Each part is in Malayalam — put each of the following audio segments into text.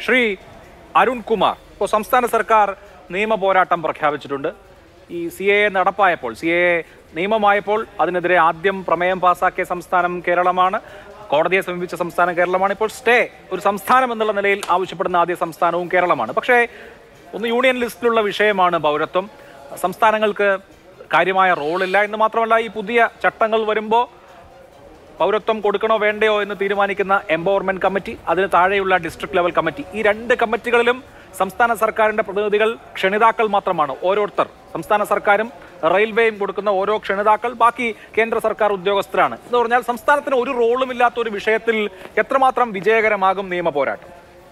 ശ്രീ അരുൺകുമാർ ഇപ്പോൾ സംസ്ഥാന സർക്കാർ നിയമ പോരാട്ടം പ്രഖ്യാപിച്ചിട്ടുണ്ട് ഈ സി എ നടപ്പായപ്പോൾ സി എ നിയമമായപ്പോൾ അതിനെതിരെ ആദ്യം പ്രമേയം പാസാക്കിയ സംസ്ഥാനം കേരളമാണ് കോടതിയെ സമീപിച്ച സംസ്ഥാനം കേരളമാണ് ഇപ്പോൾ സ്റ്റേ ഒരു സംസ്ഥാനം എന്നുള്ള നിലയിൽ ആവശ്യപ്പെടുന്ന ആദ്യ സംസ്ഥാനവും കേരളമാണ് പക്ഷേ ഒന്ന് യൂണിയൻ ലിസ്റ്റിലുള്ള വിഷയമാണ് പൗരത്വം സംസ്ഥാനങ്ങൾക്ക് കാര്യമായ റോളില്ല എന്ന് മാത്രമല്ല ഈ പുതിയ ചട്ടങ്ങൾ വരുമ്പോൾ പൗരത്വം കൊടുക്കണോ വേണ്ടയോ എന്ന് തീരുമാനിക്കുന്ന എംപവർമെന്റ് കമ്മിറ്റി അതിന് താഴെയുള്ള ഡിസ്ട്രിക്ട് ലെവൽ കമ്മിറ്റി ഈ രണ്ട് കമ്മിറ്റികളിലും സംസ്ഥാന സർക്കാരിന്റെ പ്രതിനിധികൾ ക്ഷണിതാക്കൾ മാത്രമാണ് ഓരോരുത്തർ സംസ്ഥാന സർക്കാരും റെയിൽവേയും കൊടുക്കുന്ന ഓരോ ക്ഷണിതാക്കൾ ബാക്കി കേന്ദ്ര സർക്കാർ ഉദ്യോഗസ്ഥരാണ് എന്ന് പറഞ്ഞാൽ സംസ്ഥാനത്തിന് ഒരു റോളും ഇല്ലാത്ത ഒരു വിഷയത്തിൽ എത്രമാത്രം വിജയകരമാകും നിയമ പോരാട്ടം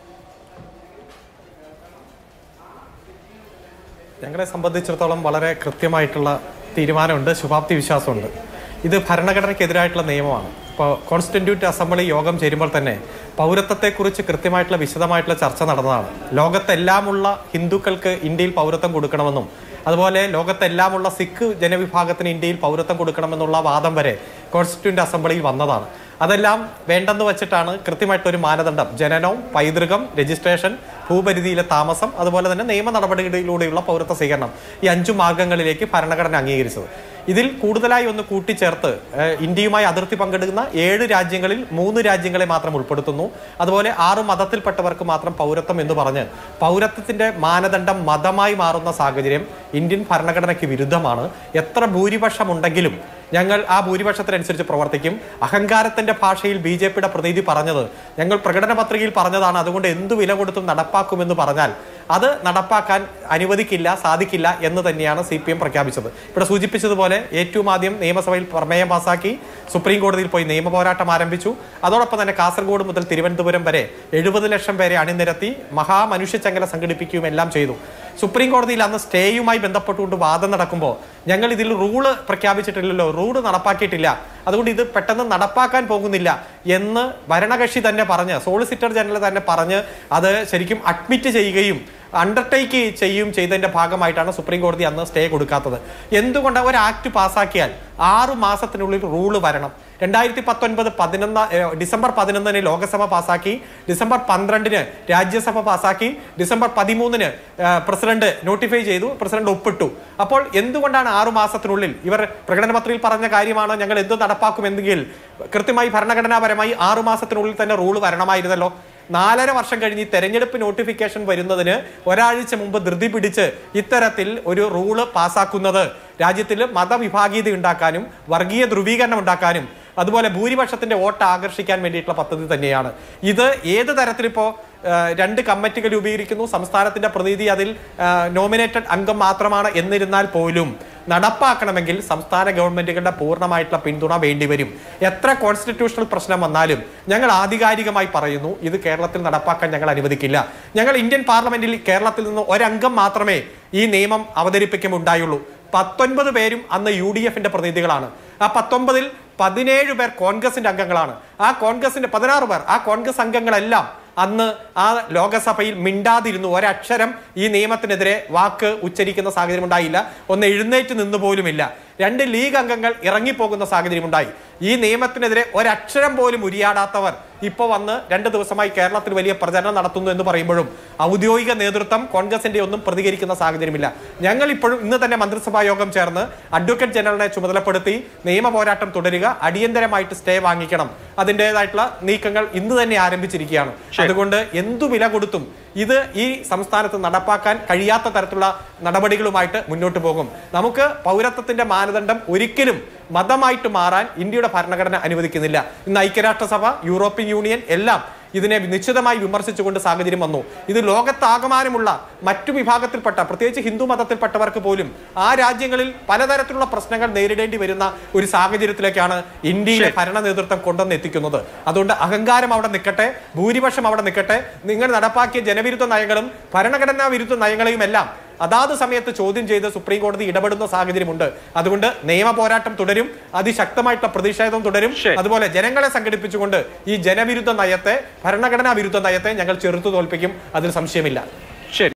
ഞങ്ങളെ സംബന്ധിച്ചിടത്തോളം വളരെ കൃത്യമായിട്ടുള്ള തീരുമാനമുണ്ട് ശുഭാപ്തി വിശ്വാസമുണ്ട് ഇത് ഭരണഘടനയ്ക്കെതിരായിട്ടുള്ള നിയമമാണ് ഇപ്പോൾ കോൺസ്റ്റിറ്റ്യൂട്ട് അസംബ്ലി യോഗം ചേരുമ്പോൾ തന്നെ പൗരത്വത്തെക്കുറിച്ച് കൃത്യമായിട്ടുള്ള വിശദമായിട്ടുള്ള ചർച്ച നടന്നതാണ് ലോകത്തെല്ലാമുള്ള ഹിന്ദുക്കൾക്ക് ഇന്ത്യയിൽ പൗരത്വം കൊടുക്കണമെന്നും അതുപോലെ ലോകത്തെല്ലാമുള്ള സിഖ് ജനവിഭാഗത്തിന് ഇന്ത്യയിൽ പൗരത്വം കൊടുക്കണമെന്നുള്ള വാദം വരെ കോൺസ്റ്റിറ്റ്യൂന്റ് അസംബ്ലിയിൽ വന്നതാണ് അതെല്ലാം വേണ്ടെന്ന് വെച്ചിട്ടാണ് കൃത്യമായിട്ടൊരു മാനദണ്ഡം ജനനവും പൈതൃകം രജിസ്ട്രേഷൻ ഭൂപരിധിയിലെ താമസം അതുപോലെ തന്നെ നിയമ നടപടികളിലൂടെയുള്ള പൗരത്വ സ്വീകരണം ഈ അഞ്ചു മാർഗങ്ങളിലേക്ക് ഭരണഘടന അംഗീകരിച്ചത് ഇതിൽ കൂടുതലായി ഒന്ന് കൂട്ടിച്ചേർത്ത് ഏഹ്, ഇന്ത്യയുമായി അതിർത്തി പങ്കിടുന്ന ഏഴ് രാജ്യങ്ങളിൽ മൂന്ന് രാജ്യങ്ങളെ മാത്രം ഉൾപ്പെടുത്തുന്നു അതുപോലെ ആറ് മതത്തിൽപ്പെട്ടവർക്ക് മാത്രം പൗരത്വം എന്ന് പറഞ്ഞ് പൗരത്വത്തിന്റെ മാനദണ്ഡം മതമായി മാറുന്ന സാഹചര്യം ഇന്ത്യൻ ഭരണഘടനയ്ക്ക് വിരുദ്ധമാണ് എത്ര ഭൂരിപക്ഷം ഉണ്ടെങ്കിലും ഞങ്ങൾ ആ ഭൂരിപക്ഷത്തിനനുസരിച്ച് പ്രവർത്തിക്കും അഹങ്കാരത്തിന്റെ ഭാഷയിൽ ബി ജെ പിയുടെ പ്രതിനിധി പറഞ്ഞത് ഞങ്ങൾ പ്രകടന പത്രികയിൽ പറഞ്ഞതാണ് അതുകൊണ്ട് എന്തു വില കൊടുത്തും നടപ്പാക്കുമെന്ന് പറഞ്ഞാൽ അത് നടപ്പാക്കാൻ അനുവദിക്കില്ല സാധിക്കില്ല എന്ന് തന്നെയാണ് സി പി എം പ്രഖ്യാപിച്ചത് ഇവിടെ സൂചിപ്പിച്ചതുപോലെ ഏറ്റവും ആദ്യം നിയമസഭയിൽ പ്രമേയം പാസാക്കി സുപ്രീം കോടതിയിൽ പോയി നിയമ പോരാട്ടം ആരംഭിച്ചു അതോടൊപ്പം തന്നെ കാസർഗോഡ് മുതൽ തിരുവനന്തപുരം വരെ എഴുപത് ലക്ഷം പേരെ അണിനിരത്തി മഹാമനുഷ്യച്ചങ്ങല സംഘടിപ്പിക്കുകയും എല്ലാം ചെയ്തു സുപ്രീം കോടതിയിൽ അന്ന് സ്റ്റേയുമായി ബന്ധപ്പെട്ടുകൊണ്ട് വാദം നടക്കുമ്പോൾ ഞങ്ങൾ ഇതിൽ റൂള് പ്രഖ്യാപിച്ചിട്ടില്ലല്ലോ റൂള് നടപ്പാക്കിയിട്ടില്ല അതുകൊണ്ട് ഇത് പെട്ടെന്ന് നടപ്പാക്കാൻ പോകുന്നില്ല എന്ന് ഭരണകക്ഷി തന്നെ പറഞ്ഞ് സോളിസിറ്റർ ജനറൽ തന്നെ പറഞ്ഞ് അത് ശരിക്കും അഡ്മിറ്റ് ചെയ്യുകയും അണ്ടർടേക്ക് ചെയ്യും ചെയ്തതിന്റെ ഭാഗമായിട്ടാണ് സുപ്രീം കോടതി അന്ന് സ്റ്റേ കൊടുക്കാത്തത് എന്തുകൊണ്ട് ഒരു ആക്ട് പാസ്സാക്കിയാൽ ആറു മാസത്തിനുള്ളിൽ റൂള് വരണം രണ്ടായിരത്തി പത്തൊൻപത് പതിനൊന്ന് ഏഹ്, ഡിസംബർ പതിനൊന്നിന് ലോക്സഭ പാസ്സാക്കി ഡിസംബർ പന്ത്രണ്ടിന് രാജ്യസഭ പാസ്സാക്കി ഡിസംബർ പതിമൂന്നിന് ഏഹ്, പ്രസിഡന്റ് നോട്ടിഫൈ ചെയ്തു പ്രസിഡന്റ് ഒപ്പിട്ടു അപ്പോൾ എന്തുകൊണ്ടാണ് ആറു മാസത്തിനുള്ളിൽ ഇവർ പ്രകടന പത്രികയിൽ പറഞ്ഞ കാര്യമാണ് ഞങ്ങൾ എന്ത് നടപ്പാക്കുമെങ്കിൽ കൃത്യമായി ഭരണഘടനാപരമായി ആറു മാസത്തിനുള്ളിൽ തന്നെ റൂൾ വരണമായിരുന്നല്ലോ നാലര വർഷം കഴിഞ്ഞ് ഈ തെരഞ്ഞെടുപ്പ് നോട്ടിഫിക്കേഷൻ വരുന്നതിന് ഒരാഴ്ച മുമ്പ് ധൃതി പിടിച്ച് ഇത്തരത്തിൽ ഒരു റൂള് പാസ്സാക്കുന്നത് രാജ്യത്തിൽ മതവിഭാഗീയത ഉണ്ടാക്കാനും വർഗീയ ധ്രുവീകരണം ഉണ്ടാക്കാനും അതുപോലെ ഭൂരിപക്ഷത്തിന്റെ വോട്ട് ആകർഷിക്കാൻ വേണ്ടിയിട്ടുള്ള പദ്ധതി തന്നെയാണ് ഇത് ഏത് തരത്തിലിപ്പോ ആ, രണ്ട് കമ്മിറ്റികൾ രൂപീകരിക്കുന്നു സംസ്ഥാനത്തിന്റെ പ്രതിനിധി അതിൽ നോമിനേറ്റഡ് അംഗം മാത്രമാണ് എന്നിരുന്നാൽ പോലും നടപ്പാക്കണമെങ്കിൽ സംസ്ഥാന ഗവൺമെന്റുകളുടെ പൂർണ്ണമായിട്ടുള്ള പിന്തുണ വേണ്ടിവരും എത്ര കോൺസ്റ്റിറ്റ്യൂഷണൽ പ്രശ്നം വന്നാലും ഞങ്ങൾ ആധികാരികമായി പറയുന്നു ഇത് കേരളത്തിൽ നടപ്പാക്കാൻ ഞങ്ങൾ അനുവദിക്കില്ല ഞങ്ങൾ ഇന്ത്യൻ പാർലമെന്റിൽ കേരളത്തിൽ നിന്ന് ഒരംഗം മാത്രമേ ഈ നിയമം അവതരിപ്പിക്കുമുണ്ടായുള്ളൂ പത്തൊൻപത് പേരും അന്ന് യു ഡി എഫിന്റെ പ്രതിനിധികളാണ് ആ പത്തൊമ്പതിൽ പതിനേഴ് പേർ കോൺഗ്രസിന്റെ അംഗങ്ങളാണ് ആ കോൺഗ്രസിന്റെ പതിനാറ് പേർ ആ കോൺഗ്രസ് അംഗങ്ങളെല്ലാം അന്ന് ആ ലോകസഭയിൽ മിണ്ടാതിരുന്നു ഒരക്ഷരം ഈ നിയമത്തിനെതിരെ വാക്ക് ഉച്ചരിക്കുന്ന സാഹചര്യം ഉണ്ടായില്ല ഒന്ന് എഴുന്നേറ്റ് നിന്ന് പോലുമില്ല രണ്ട് ലീഗ് അംഗങ്ങൾ ഇറങ്ങിപ്പോകുന്ന സാഹചര്യം ഉണ്ടായി ഈ നിയമത്തിനെതിരെ ഒരക്ഷരം പോലും ഉരിയാടാത്തവർ ഇപ്പോൾ വന്ന് രണ്ട് ദിവസമായി കേരളത്തിൽ വലിയ പ്രചരണം നടത്തുന്നു എന്ന് പറയുമ്പോഴും ഔദ്യോഗിക നേതൃത്വം കോൺഗ്രസിന്റെ ഒന്നും പ്രതികരിക്കുന്ന സാഹചര്യമില്ല ഞങ്ങൾ ഇപ്പോഴും ഇന്ന് തന്നെ മന്ത്രിസഭാ യോഗം ചേർന്ന് അഡ്വക്കേറ്റ് ജനറലിനെ ചുമതലപ്പെടുത്തി നിയമ പോരാട്ടം തുടരുക അടിയന്തരമായിട്ട് സ്റ്റേ വാങ്ങിക്കണം അതിൻ്റെതായിട്ടുള്ള നീക്കങ്ങൾ ഇന്ന് തന്നെ ആരംഭിച്ചിരിക്കുകയാണ് അതുകൊണ്ട് എന്തു വില കൊടുത്തും ഇത് ഈ സംസ്ഥാനത്ത് നടപ്പാക്കാൻ കഴിയാത്ത തരത്തിലുള്ള നടപടികളുമായിട്ട് മുന്നോട്ട് പോകും നമുക്ക് പൗരത്വത്തിന്റെ മാനദണ്ഡം ഒരിക്കലും മതമായിട്ട് മാറാൻ ഇന്ത്യയുടെ ഭരണഘടന അനുവദിക്കുന്നില്ല ഇന്ന് ഐക്യരാഷ്ട്രസഭ യൂറോപ്യൻ യൂണിയൻ എല്ലാം ഇതിനെ നിശ്ചിതമായി വിമർശിച്ചുകൊണ്ട് സാഹചര്യം വന്നു ഇത് ലോകത്താകമാനമുള്ള മറ്റു വിഭാഗത്തിൽപ്പെട്ട പ്രത്യേകിച്ച് ഹിന്ദു മതത്തിൽപ്പെട്ടവർക്ക് പോലും ആ രാജ്യങ്ങളിൽ പലതരത്തിലുള്ള പ്രശ്നങ്ങൾ നേരിടേണ്ടി വരുന്ന ഒരു സാഹചര്യത്തിലേക്കാണ് ഇന്ത്യയിലെ ഭരണ നേതൃത്വം കൊണ്ടുവന്ന് എത്തിക്കുന്നത് അതുകൊണ്ട് അഹങ്കാരം അവിടെ നിൽക്കട്ടെ ഭൂരിപക്ഷം അവിടെ നിൽക്കട്ടെ നിങ്ങൾ നടപ്പാക്കിയ ജനവിരുദ്ധ നയങ്ങളും ഭരണഘടനാ വിരുദ്ധ നയങ്ങളെയും എല്ലാം അതാത് സമയത്ത് ചോദ്യം ചെയ്ത് സുപ്രീം കോടതി ഇടപെടുന്ന സാഹചര്യമുണ്ട് അതുകൊണ്ട് നിയമ പോരാട്ടം തുടരും അതിശക്തമായിട്ടുള്ള പ്രതിഷേധം തുടരും ശരി. അതുപോലെ ജനങ്ങളെ സംഘടിപ്പിച്ചുകൊണ്ട് ഈ ജനവിരുദ്ധ നയത്തെ ഭരണഘടനാ വിരുദ്ധ നയത്തെ ഞങ്ങൾ ചെറുത്തു തോൽപ്പിക്കും അതിൽ സംശയമില്ല ശരി